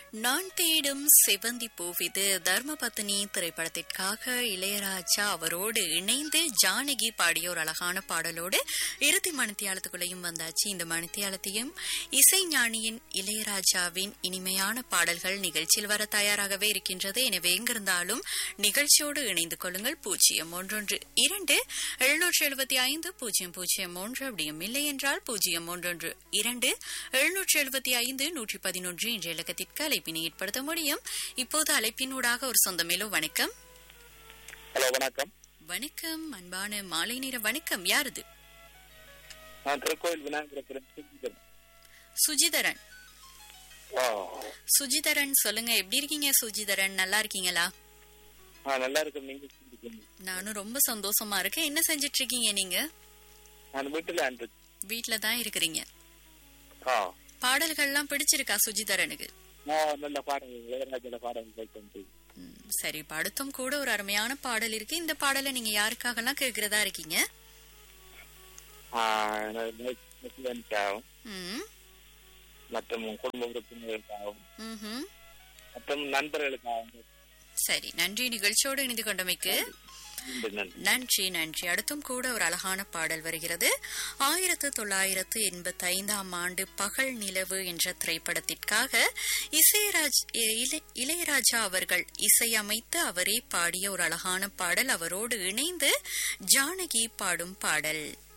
நான் தேடும் செவந்தி பூவிது தர்மபத்தினி திரைப்படத்திற்காக இளையராஜா அவரோடு இணைந்து ஜானகி பாடிய ஒரு அழகான பாடலோடு இறுதி மணித்தியாலத்துக்குள்ளேயும் வந்தாச்சு இந்த மணித்தியாலத்தையும் இசைஞானியின் இளையராஜாவின் இனிமையான பாடல்கள் நிகழ்ச்சியில் வர தயாராகவே இருக்கின்றது எனவே எங்கிருந்தாலும் நிகழ்ச்சியோடு இணைந்து கொள்ளுங்கள் பூஜ்ஜியம் ஒன்றொன்று இரண்டு எழுநூற்றி எழுபத்தி ஐந்து பூஜ்ஜியம் பூஜ்ஜியம் ஒன்று அப்படியும் இல்லை என்றால் பூஜ்ஜியம் ஒன்றொன்று இரண்டு எழுநூற்றி எழுபத்தி ஐந்து நூற்றி பதினொன்று என்ற இலக்கத்திற்கு அழைப்பினை ஏற்படுத்த முடியும் இப்போது அழைப்பினூடாக ஒரு சொந்தமேலோ வணக்கம் ஹலோ வணக்கம் வணக்கம் அன்பான மாலை நேர வணக்கம் யாருது நான் திருக்கோயில் விநாயகர் சுஜிதன் சுஜிதரன் ஆ சுஜிதரன் சொல்லுங்க எப்படி இருக்கீங்க சுஜிதரன் நல்லா இருக்கீங்களா ஆ நல்லா இருக்கும் நீங்க எப்படி இருக்கீங்க? நானும் ரொம்ப சந்தோஷமா இருக்கேன் என்ன செஞ்சிட்டு இருக்கீங்க நீங்க நான் வீட்டுல அன்று வீட்ல தான் இருக்கிறீங்க ஆ பாடல்கள்லாம் பிடிச்சிருக்கா சுஜிதரனுக்கு நான் நல்ல பாடல் இளையராஜோட பாடல் போயிட்டு ம், சரி இப்ப அடுத்தும் கூட ஒரு அருமையான பாடல் இருக்கு இந்த பாடலை நீங்க யாருக்காகலாம் கேக்குறதா இருக்கீங்க ஆகும் ம் மற்றும் குடும்ப உறுப்பினர்களுக்காகவும் ம்ஹும். மற்றும் நண்பர்களுக்காகவும் சரி நன்றி நிகழ்ச்சியோடு இணைந்து கொண்டமைக்கு நன்றி, நன்றி நன்றி நன்றி அடுத்தும் கூட ஒரு அழகான பாடல் வருகிறது ஆயிரத்து தொள்ளாயிரத்து எண்பத்தி ஐந்தாம் ஆண்டு பகல் நிலவு என்ற திரைப்படத்திற்காக இசையராஜ் இளை- இளையராஜா அவர்கள் இசையமைத்து அவரே பாடிய ஒரு அழகான பாடல் அவரோடு இணைந்து ஜானகி பாடும் பாடல்